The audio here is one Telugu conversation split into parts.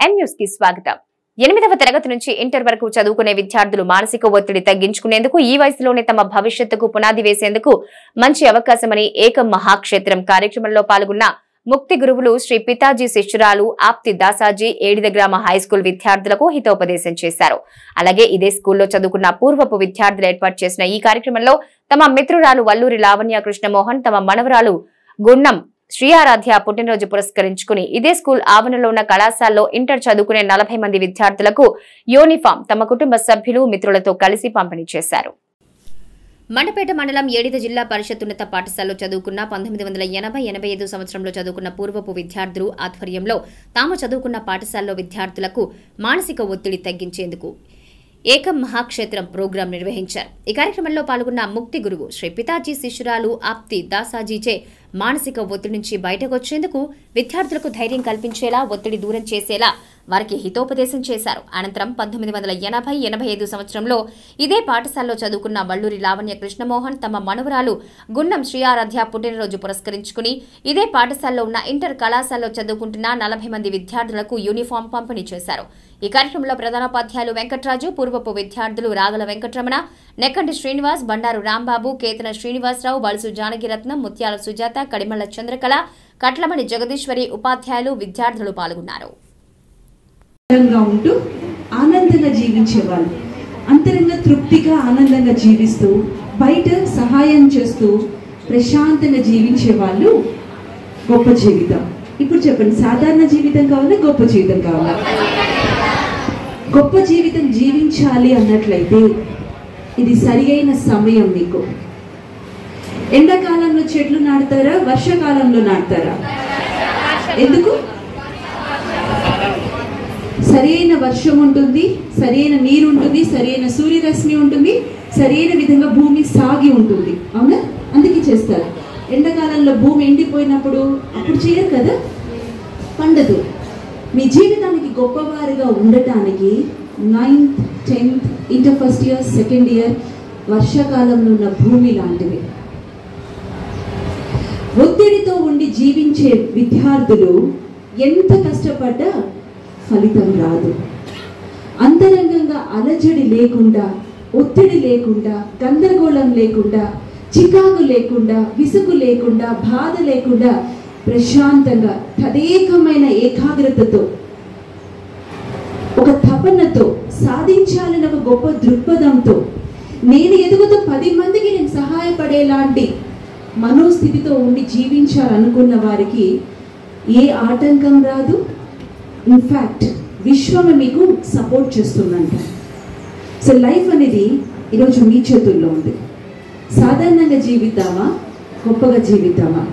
ఎన్ న్యూస్ కి స్వాగతం ఎనిమిదవ తరగతి నుంచి ఇంటర్ వరకు చదువుకునే విద్యార్థులు మానసిక ఒత్తిడి తగ్గించుకునేందుకు ఈ వయసులోనే తమ భవిష్యత్తుకు పునాది వేసేందుకు మంచి అవకాశమని ఏకం మహాక్షేత్రం కార్యక్రమంలో పాల్గొన్న ముక్తి గురువులు శ్రీ పితాజీ శిష్యురాలు ఆప్తి దాసాజీ ఏడిద గ్రామ హైస్కూల్ విద్యార్థులకు హితోపదేశం చేశారు అలాగే ఇదే స్కూల్లో చదువుకున్న పూర్వపు విద్యార్థులు ఏర్పాటు చేసిన ఈ కార్యక్రమంలో తమ మిత్రురాలు వల్లూరి లావణ్య కృష్ణమోహన్ తమ మనవరాలు గున్నం శ్రీయారాధ్య పుట్టినరోజు పురస్కరించుకుని ఇదే స్కూల్ ఆవరణలో ఉన్న కళాశాలలో ఇంటర్ చదువుకునే నలభై మంది విద్యార్థులకు యూనిఫామ్ తమ కుటుంబ సభ్యులు మిత్రులతో కలిసి పంపిణీ చేశారు మండపేట మండలం ఏడిద జిల్లా పరిషత్ ఉన్నత పాఠశాలలో చదువుకున్న పంతొమ్మిది వందల ఎనభై ఎనభై ఐదు సంవత్సరంలో చదువుకున్న పూర్వపు విద్యార్థులు ఆధ్వర్యంలో తాము చదువుకున్న పాఠశాలలో విద్యార్థులకు మానసిక ఒత్తిడి తగ్గించేందుకు ఏకం మహాక్షేత్రం ప్రోగ్రాం నిర్వహించారు ఈ కార్యక్రమంలో పాల్గొన్న ముక్తి గురువు శ్రీ పితాజీ శిష్యురాలు ఆప్తి దాసాజీచే మానసిక ఒత్తిడి నుంచి బయటకు వచ్చేందుకు విద్యార్థులకు ధైర్యం కల్పించేలా ఒత్తిడి దూరం చేసేలా వారికి హితోపదేశం చేశారు అనంతరం పంతొమ్మిది వందల ఎనభై ఎనభై ఐదు సంవత్సరంలో ఇదే పాఠశాలలో చదువుకున్న వల్లూరి లావణ్య కృష్ణమోహన్ తమ మనవరాలు గున్నం శ్రీయారాధ్య పుట్టినరోజు పురస్కరించుకుని ఇదే పాఠశాలలో ఉన్న ఇంటర్ కళాశాలలో చదువుకుంటున్న నలభై మంది విద్యార్థులకు యూనిఫామ్ పంపిణీ చేశారు ఈ కార్యక్రమంలో ప్రధానోపాధ్యాయులు వెంకట్రాజు పూర్వపు విద్యార్థులు రాగల వెంకటరమణ నెక్కంటి శ్రీనివాస్ బండారు రాంబాబు కేతన శ్రీనివాసరావు బలుసు జానకిరత్నం ముత్యాల సుజాత కడిమళ్ల చంద్రకళ కట్లమణి జగదీశ్వరి ఉపాధ్యాయులు విద్యార్థులు పాల్గొన్నారు ఆనందంగా ఉంటూ ఆనందంగా జీవించేవాళ్ళు అంతరంగ తృప్తిగా ఆనందంగా జీవిస్తూ బయట సహాయం చేస్తూ ప్రశాంతంగా జీవించే వాళ్ళు గొప్ప జీవితం ఇప్పుడు చెప్పండి సాధారణ జీవితం కావాలా గొప్ప జీవితం కావాలా గొప్ప జీవితం జీవించాలి అన్నట్లయితే ఇది సరి అయిన సమయం మీకు ఎండాకాలంలో చెట్లు నాటుతారా వర్షాకాలంలో నాటుతారా ఎందుకు సరైన వర్షం ఉంటుంది సరైన నీరు ఉంటుంది సరైన సూర్యరశ్మి ఉంటుంది సరైన విధంగా భూమి సాగి ఉంటుంది అవునా అందుకే చేస్తారు ఎండాకాలంలో భూమి ఎండిపోయినప్పుడు అప్పుడు చేయరు కదా పండదు మీ జీవితానికి గొప్పవారుగా ఉండటానికి ninth tenth inter first year second year వర్షాకాలంలో ఉన్న భూమి లాంటివి ఒత్తిడితో ఉండి జీవించే విద్యార్థులు ఎంత కష్టపడ్డా ఫలితం రాదు అంతరంగంగా అలజడి లేకుండా ఒత్తిడి లేకుండా గందరగోళం లేకుండా చికాకు లేకుండా విసుగు లేకుండా బాధ లేకుండా ప్రశాంతంగా తదేకమైన ఏకాగ్రతతో ఒక తపనతో సాధించాలని ఒక గొప్ప దృక్పథంతో నేను ఎదుగుతూ పది మందికి నేను సహాయపడేలాంటి మనోస్థితితో ఉండి జీవించాలనుకున్న వారికి ఏ ఆటంకం రాదు ఇన్ఫ్యాక్ట్ విశ్వమే మీకు సపోర్ట్ చేస్తుందంట సో లైఫ్ అనేది ఈరోజు మీ చేతుల్లో ఉంది సాధారణంగా జీవితామా గొప్పగా జీవితామా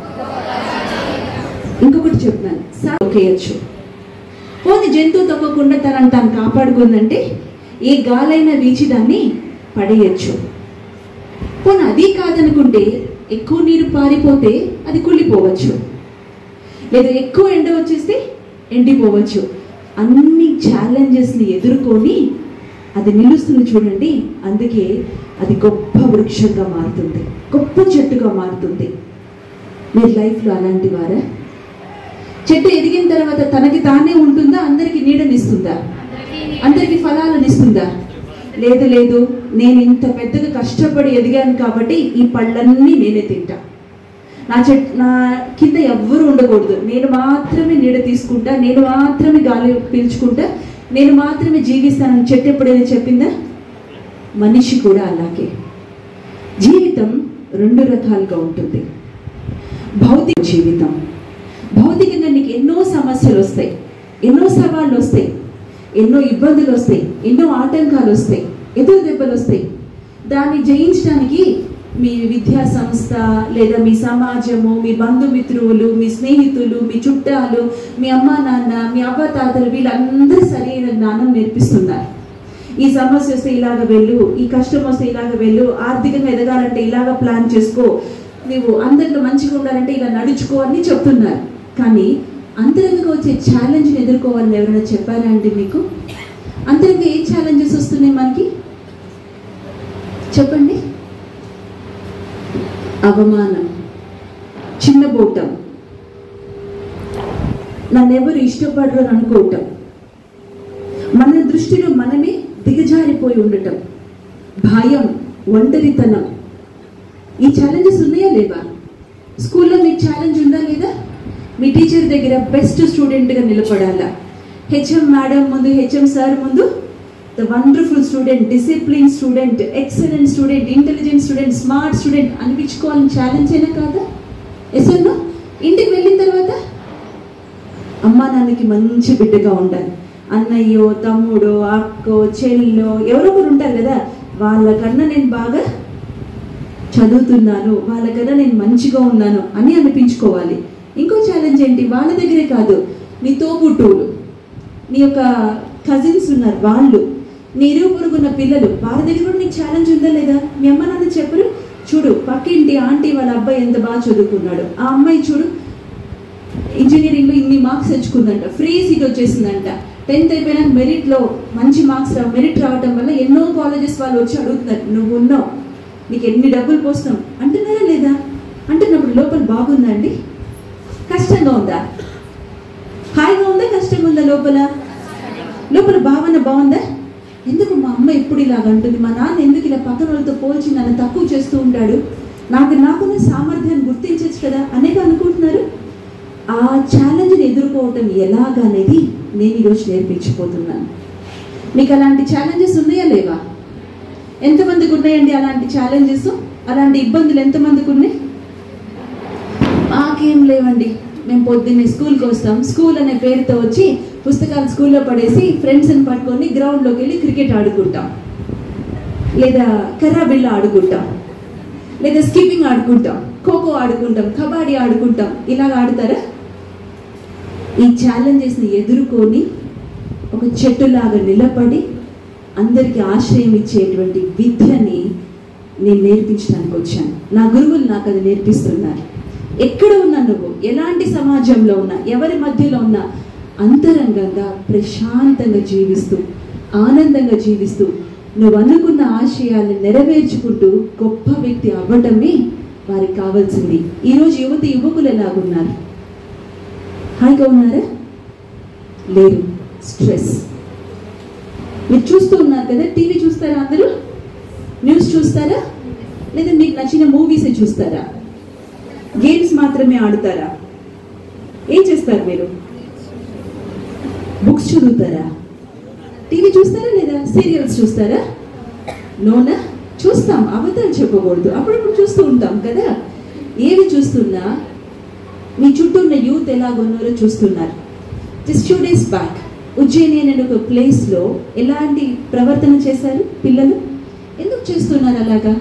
ఇంకొకటి చెప్తున్నాను సాకేయచ్చు పోని జంతువు తొక్కకుండా తనని తాను కాపాడుకుందంటే ఏ గాలైనా వీచి దాన్ని పడేయచ్చు పోనీ అది కాదనుకుంటే ఎక్కువ నీరు పారిపోతే అది కుళ్ళిపోవచ్చు లేదా ఎక్కువ ఎండ వచ్చేస్తే ఎండిపోవచ్చు అన్ని ఛాలెంజెస్ని ఎదుర్కొని అది నిలుస్తుంది చూడండి అందుకే అది గొప్ప వృక్షంగా మారుతుంది గొప్ప చెట్టుగా మారుతుంది మీరు లైఫ్లో అలాంటి వారా చెట్టు ఎదిగిన తర్వాత తనకి తానే ఉంటుందా అందరికి నీడనిస్తుందా అందరికి ఫలాలను ఇస్తుందా లేదు లేదు నేను ఇంత పెద్దగా కష్టపడి ఎదిగాను కాబట్టి ఈ పళ్ళన్నీ నేనే తింటా నా చెట్ నా కింద ఎవ్వరు ఉండకూడదు నేను మాత్రమే నీడ తీసుకుంటా నేను మాత్రమే గాలి పీల్చుకుంటా నేను మాత్రమే జీవిస్తానని చెట్టు ఎప్పుడైనా చెప్పిందా మనిషి కూడా అలాగే జీవితం రెండు రకాలుగా ఉంటుంది భౌతిక జీవితం భౌతికంగా నీకు ఎన్నో సమస్యలు వస్తాయి ఎన్నో సవాళ్ళు వస్తాయి ఎన్నో ఇబ్బందులు వస్తాయి ఎన్నో ఆటంకాలు వస్తాయి ఎదురు దెబ్బలు వస్తాయి దాన్ని జయించడానికి మీ విద్యా సంస్థ లేదా మీ సమాజము మీ బంధుమిత్రులు మీ స్నేహితులు మీ చుట్టాలు మీ అమ్మా నాన్న మీ అవ్వ తాతలు వీళ్ళందరూ సరైన జ్ఞానం నేర్పిస్తున్నారు ఈ సమస్య వస్తే ఇలాగ వెళ్ళు ఈ కష్టం వస్తే ఇలాగ వెళ్ళు ఆర్థికంగా ఎదగాలంటే ఇలాగ ప్లాన్ చేసుకో నువ్వు అందరిలో మంచిగా ఉండాలంటే ఇలా నడుచుకో అని చెప్తున్నారు కానీ అంతరంగంగా వచ్చే ఛాలెంజ్ని ఎదుర్కోవాలని ఎవరైనా చెప్పారా అండి మీకు అంతరంగా ఏ ఛాలెంజెస్ వస్తున్నాయి మనకి చెప్పండి అవమానం చిన్నబోటం నన్నెవరు ఇష్టపడరు అని అనుకోవటం మన దృష్టిలో మనమే దిగజారిపోయి ఉండటం భయం ఒంటరితనం ఈ ఛాలెంజెస్ ఉన్నాయా లేవా స్కూల్లో మీకు ఛాలెంజ్ ఉందా లేదా మీ టీచర్ దగ్గర బెస్ట్ స్టూడెంట్గా నిలబడాలా హెచ్ఎం మేడం ముందు హెచ్ఎం సార్ ముందు the wonderful student discipline student excellent student intelligent student smart student అనిపించుకోవాలని ఛాలెంజ్ అయినా కాదా ఎస్ అన్నో ఇంటికి వెళ్ళిన తర్వాత అమ్మా నాన్నకి మంచి బిడ్డగా ఉండాలి అన్నయ్యో తమ్ముడో అక్కో చెల్లో ఎవరో ఒకరు ఉంటారు కదా వాళ్ళకన్నా నేను బాగా చదువుతున్నాను వాళ్ళకన్నా నేను మంచిగా ఉన్నాను అని అనిపించుకోవాలి ఇంకో ఛాలెంజ్ ఏంటి వాళ్ళ దగ్గరే కాదు నీ తోబుట్టువులు నీ యొక్క కజిన్స్ ఉన్నారు వాళ్ళు నీ ఇరుగు పొరుగున్న పిల్లలు వాళ్ళ దగ్గర కూడా నీకు ఛాలెంజ్ ఉందా లేదా మీ అమ్మ నాన్న చెప్పరు చూడు పక్కింటి ఆంటీ వాళ్ళ అబ్బాయి ఎంత బాగా చదువుకున్నాడు ఆ అమ్మాయి చూడు ఇంజనీరింగ్లో ఇన్ని మార్క్స్ తెచ్చుకుందంట ఫ్రీ సీట్ వచ్చేసిందంట టెన్త్ అయిపోయినా మెరిట్లో మంచి మార్క్స్ రా మెరిట్ రావటం వల్ల ఎన్నో కాలేజెస్ వాళ్ళు వచ్చి అడుగుతున్నారు నువ్వు ఉన్నావు నీకు ఎన్ని డబ్బులు పోస్తాం అంటున్నారా లేదా అంటున్నప్పుడు లోపల బాగుందా అండి కష్టంగా ఉందా హాయిగా ఉందా కష్టంగా ఉందా లోపల లోపల భావన బాగుందా ఎందుకు మా అమ్మ ఎప్పుడు ఇలాగ అంటుంది మా నాన్న ఎందుకు ఇలా పక్కన వాళ్ళతో పోల్చి నన్ను తక్కువ చేస్తూ ఉంటాడు నాకు నాకున్న సామర్థ్యాన్ని గుర్తించచ్చు కదా అనేక అనుకుంటున్నారు ఆ ఛాలెంజ్ని ఎదుర్కోవటం ఎలాగనేది నేను ఈరోజు నేర్పించిపోతున్నాను మీకు అలాంటి ఛాలెంజెస్ ఉన్నాయా లేవా ఎంతమందికి ఉన్నాయండి అలాంటి ఛాలెంజెస్ అలాంటి ఇబ్బందులు ఎంతమందికి ఉన్నాయి మాకేం లేవండి మేము పొద్దున్నే స్కూల్కి వస్తాం స్కూల్ అనే పేరుతో వచ్చి పుస్తకాలు స్కూల్లో పడేసి ఫ్రెండ్స్ని పట్టుకొని గ్రౌండ్లోకి వెళ్ళి క్రికెట్ ఆడుకుంటాం లేదా కర్రా బిళ్ళ ఆడుకుంటాం లేదా స్కిప్పింగ్ ఆడుకుంటాం ఖోఖో ఆడుకుంటాం కబడ్డీ ఆడుకుంటాం ఇలాగ ఆడతారా ఈ ఛాలెంజెస్ని ఎదుర్కొని ఒక చెట్టులాగా నిలబడి అందరికీ ఆశ్రయం ఇచ్చేటువంటి విద్యని నేను నేర్పించడానికి వచ్చాను నా గురువులు నాకు అది నేర్పిస్తున్నారు ఎక్కడ ఉన్నా నువ్వు ఎలాంటి సమాజంలో ఉన్నా ఎవరి మధ్యలో ఉన్నా అంతరంగంగా ప్రశాంతంగా జీవిస్తూ ఆనందంగా జీవిస్తూ నువ్వు అనుకున్న ఆశయాలను నెరవేర్చుకుంటూ గొప్ప వ్యక్తి అవ్వటమే వారికి కావాల్సింది ఈరోజు యువతి యువకులు ఎలాగున్నారు హాయిగా ఉన్నారా లేరు స్ట్రెస్ మీరు చూస్తూ ఉన్నారు కదా టీవీ చూస్తారా అందరూ న్యూస్ చూస్తారా లేదా మీకు నచ్చిన మూవీస్ చూస్తారా గేమ్స్ మాత్రమే ఆడుతారా ఏం చేస్తారు మీరు బుక్స్ చదువుతారా టీవీ చూస్తారా లేదా సీరియల్స్ చూస్తారా నోనా చూస్తాం అబద్ధాలు చెప్పకూడదు అప్పుడప్పుడు చూస్తూ ఉంటాం కదా ఏవి చూస్తున్నా మీ చుట్టూ ఉన్న యూత్ ఎలాగున్నారో చూస్తున్నారు just few days back Ujjain అనే ఒక ప్లేస్లో ఎలాంటి ప్రవర్తన చేశారు పిల్లలు ఎందుకు చేస్తున్నారు అలాగా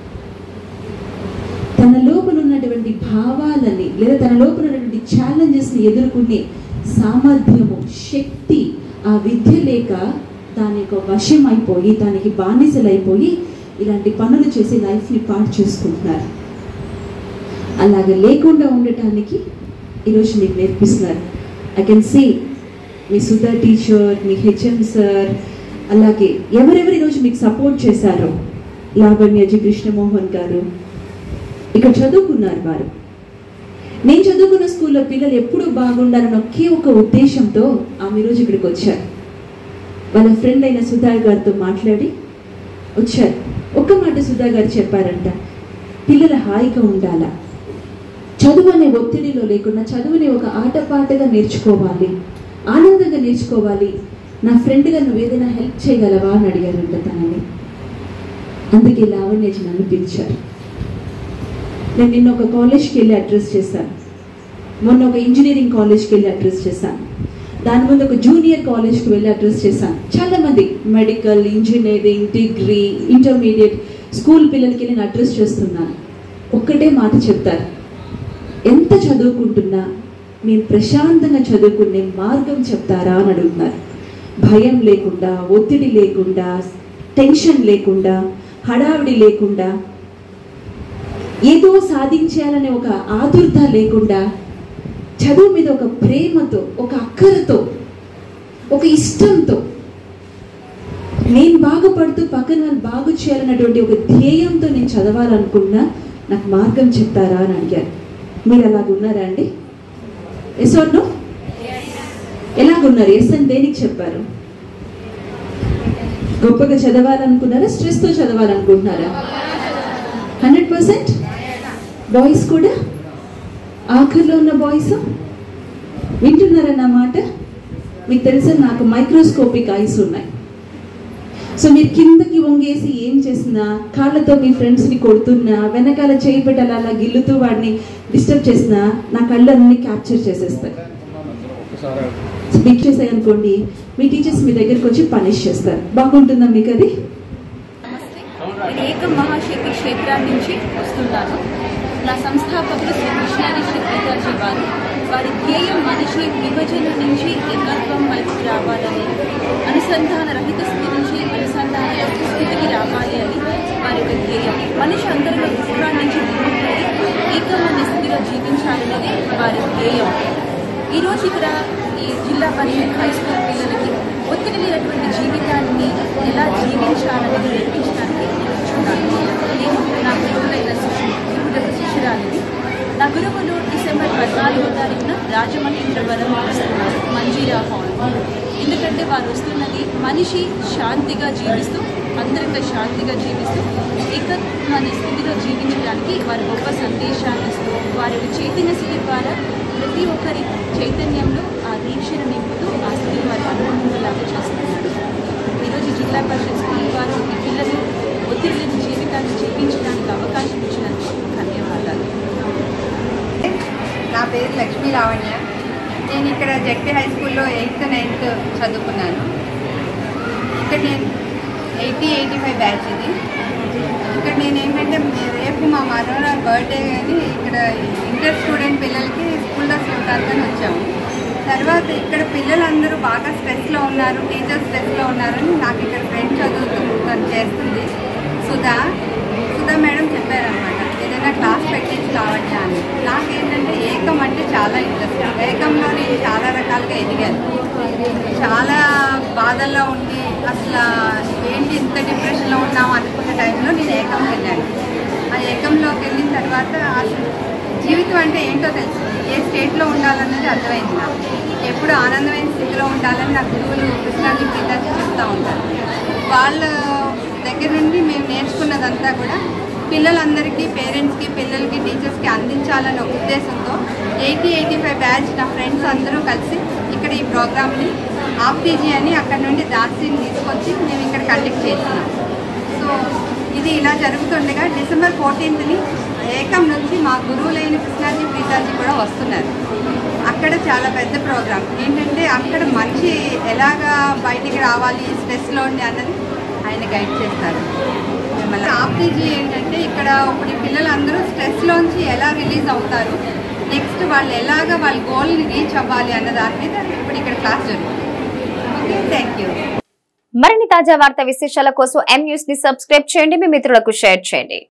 తన లోపల ఉన్నటువంటి భావాలని లేదా తన లోపల ఉన్నటువంటి ఛాలెంజెస్ని ఎదుర్కొనే సామర్థ్యము శక్తి ఆ విద్య లేక దాని యొక్క వశం అయిపోయి దానికి బానిసలైపోయి ఇలాంటి పనులు చేసి లైఫ్ని పాడు చేసుకుంటున్నారు అలాగ లేకుండా ఉండటానికి ఈరోజు మీకు నేర్పిస్తున్నారు ఐ కెన్ సీ మీ సుధా టీచర్ మీ హెచ్ఎం సార్ అలాగే ఎవరెవరు ఈరోజు మీకు సపోర్ట్ చేశారో లావణ్యజీ కృష్ణమోహన్ గారు ఇక్కడ చదువుకున్నారు వారు నేను చదువుకున్న స్కూల్లో పిల్లలు ఎప్పుడూ బాగుండాలని ఒకే ఒక ఉద్దేశంతో ఆమె ఈరోజు ఇక్కడికి వచ్చారు వాళ్ళ ఫ్రెండ్ అయిన సుధా గారితో మాట్లాడి వచ్చారు ఒక్క మాట సుధా గారు చెప్పారంట పిల్లలు హాయిగా ఉండాలా చదువు అనే ఒత్తిడిలో లేకుండా చదువుని ఒక ఆటపాటగా నేర్చుకోవాలి ఆనందంగా నేర్చుకోవాలి నా ఫ్రెండ్గా నువ్వు ఏదైనా హెల్ప్ చేయగలవా అని అడిగారంట తనని అందుకే లావణ్యజీ నన్ను పిలిచారు నేను నిన్న ఒక కాలేజ్కి వెళ్ళి అడ్రస్ చేశాను మొన్న ఒక ఇంజనీరింగ్ కాలేజ్కి వెళ్ళి అడ్రస్ చేశాను దాని ముందు ఒక జూనియర్ కాలేజ్కి వెళ్ళి అడ్రస్ చేశాను చాలా మంది medical engineering degree intermediate school పిల్లలకి నేను అడ్రస్ చేస్తున్నాను ఒక్కటే మాట చెప్తారు ఎంత చదువుకుంటున్నా నేను ప్రశాంతంగా చదువుకునే మార్గం చెప్తారా అని అడుగుతున్నారు భయం లేకుండా ఒత్తిడి లేకుండా టెన్షన్ లేకుండా హడావిడి లేకుండా ఏదో సాధించాలనే ఒక ఆదుర్త లేకుండా చదువు మీద ఒక ప్రేమతో ఒక అక్కరతో ఒక ఇష్టంతో నేను బాగుపడుతూ పక్కన వాళ్ళు బాగు చేయాలన్నటువంటి ఒక ధ్యేయంతో నేను చదవాలనుకున్నా నాకు మార్గం చెప్తారా అని అడిగారు మీరు అలాగ ఉన్నారా అండి ఎస్ నో ఎలాగున్నారు ఎస్ అని దేనికి చెప్పారు గొప్పగా చదవాలనుకున్నారా స్ట్రెస్తో చదవాలనుకుంటున్నారా హండ్రెడ్ పర్సెంట్ బాయ్స్ కూడా ఆఖరిలో ఉన్న బాయ్స్ వింటున్నారా నా మాట మీకు తెలుసా నాకు మైక్రోస్కోపిక్ ఐస్ ఉన్నాయి సో మీరు కిందకి వంగేసి ఏం చేసినా కాళ్ళతో మీ ఫ్రెండ్స్ని కొడుతున్నా వెనకాల చేయి పెట్టి అలా అలా గిల్లుతూ వాడిని డిస్టర్బ్ చేసినా నా కళ్ళు అన్ని క్యాప్చర్ చేసేస్తాయి సో బిగ్ చేసాయి అనుకోండి మీ టీచర్స్ మీ దగ్గరికి వచ్చి పనిష్ చేస్తారు బాగుంటుందా మీకు అది నమస్తే నేను ఏకం మహాశక్తి క్షేత్రం నుంచి వస్తున్నాను నా సంస్థాపకులు శ్రీ కృష్ణాని శ్రీపీతాజీ వారు వారి ధ్యేయం మనిషి విభజన నుంచి ఏకత్వం వైపు రావాలని అనుసంధాన రహిత స్థితి నుంచి అనుసంధాన రహిత స్థితికి రావాలి అని వారి యొక్క ధ్యేయం మనిషి అంతర్గత విశ్వాల నుంచి విముక్తులై ఏకం అనే స్థితిలో జీవించాలనేది వారి ధ్యేయం ఈరోజు ఇక్కడ ఈ జిల్లా పరిషత్ హై స్కూల్ పిల్లలకి ఒత్తిడి లేనటువంటి జీవితాన్ని ఎలా జీవించాలని నేర్పించడానికి కూర్చున్నాను నేను నా గురువులైన శిష్యుడు శిష్యురాలిని నా గురువులు డిసెంబర్ పద్నాలుగో తారీఖున రాజమహేంద్రవరం వస్తున్నారు మంజీరా హాల్ ఎందుకంటే వారు వస్తున్నది మనిషి శాంతిగా జీవిస్తూ అందరితో శాంతిగా జీవిస్తూ ఏకత్వం అనే స్థితిలో జీవించడానికి వారి గొప్ప సందేశాన్ని ఇస్తూ వారి యొక్క చైతన్య స్థితి ద్వారా ప్రతి ఒక్కరి చైతన్యంలో ఆ దీక్షను నింపుతూ ఆ స్థితిని వారి అనుభవంలాగా చేస్తున్నారు ఈరోజు జిల్లా పరిషత్ స్కూల్ వారు ఈ పిల్లలు ఒత్తిడి లేని జీవితాన్ని జీవించడానికి అవకాశం ఇచ్చినందుకు ధన్యవాదాలు నా పేరు లక్ష్మీ లావణ్య నేను ఇక్కడ జెడ్పీ హై స్కూల్లో ఎయిత్ నైన్త్ చదువుకున్నాను ఇక్కడ నేను ఎయిటీ ఎయిటీ ఫైవ్ బ్యాచ్ ఇది ఇక్కడ నేను ఏంటంటే రేపు మా మనోరాల్ బర్త్డే కానీ ఇక్కడ ఇంటర్ స్టూడెంట్ పిల్లలకి స్కూల్లో చూడటానికి వచ్చాము తర్వాత ఇక్కడ పిల్లలందరూ బాగా స్ట్రెస్లో ఉన్నారు టీచర్స్ స్ట్రెస్లో ఉన్నారని నాకు ఇక్కడ ఫ్రెండ్ చదువుతూ తను చేస్తుంది సుధా సుధా మేడం చెప్పారనమాట ఏదైనా క్లాస్ పెట్టించి కావాలి అని నాకేంటంటే ఏకం అంటే చాలా ఇంట్రెస్ట్ ఏకంలో నేను చాలా రకాలుగా ఎదిగాను చాలా బాధల్లో ఉండి అసలు ఏంటి ఇంత డిప్రెషన్లో ఉన్నాం అనుకున్న టైంలో నేను ఏకం వెళ్ళాను ఆ ఏకంలోకి వెళ్ళిన తర్వాత అసలు జీవితం అంటే ఏంటో తెలిసింది ఏ స్టేట్లో ఉండాలన్నది అర్థమైంది నాకు ఎప్పుడు ఆనందమైన స్థితిలో ఉండాలని నా గురువులు కృష్ణాజీ ప్రీతాజీ చెప్తూ ఉంటారు వాళ్ళ దగ్గర నుండి మేము నేర్చుకున్నదంతా కూడా పిల్లలందరికీ పేరెంట్స్కి పిల్లలకి టీచర్స్కి అందించాలనే ఒక ఉద్దేశంతో ఎయిటీ ఎయిటీ ఫైవ్ బ్యాచ్ నా ఫ్రెండ్స్ అందరూ కలిసి ఇక్కడ ఈ ప్రోగ్రామ్ని ఆప్టీజీ అని అక్కడ నుండి దాసిని తీసుకొచ్చి మేము ఇక్కడ కండక్ట్ చేస్తున్నాం సో ఇది ఇలా జరుగుతుండగా డిసెంబర్ ఫోర్టీన్త్ని ఏకం నుంచి మా గురువులైన కృష్ణాజీ ప్రీతాజీ కూడా వస్తున్నారు అక్కడ చాలా పెద్ద ప్రోగ్రామ్ ఏంటంటే అక్కడ మంచి ఎలాగా బయటికి రావాలి స్ట్రెస్లో ఉండి అన్నది ఆయన గైడ్ చేస్తారు మిమ్మల్ని ఆప్టీజీ ఏంటంటే ఇక్కడ ఇప్పుడు ఈ పిల్లలందరూ స్ట్రెస్లోంచి ఎలా రిలీజ్ అవుతారు నెక్స్ట్ వాళ్ళు ఎలాగ వాళ్ళ గోల్ని రీచ్ అవ్వాలి అన్న దాని మీద ఇప్పుడు ఇక్కడ క్లాస్ జరుగుతుంది ఓకే థ్యాంక్ యూ మరిన్ని తాజా వార్తా విశేషాల కోసం ఎం న్యూస్ ని సబ్స్క్రైబ్ చేయండి మీ మిత్రులకు షేర్ చేయండి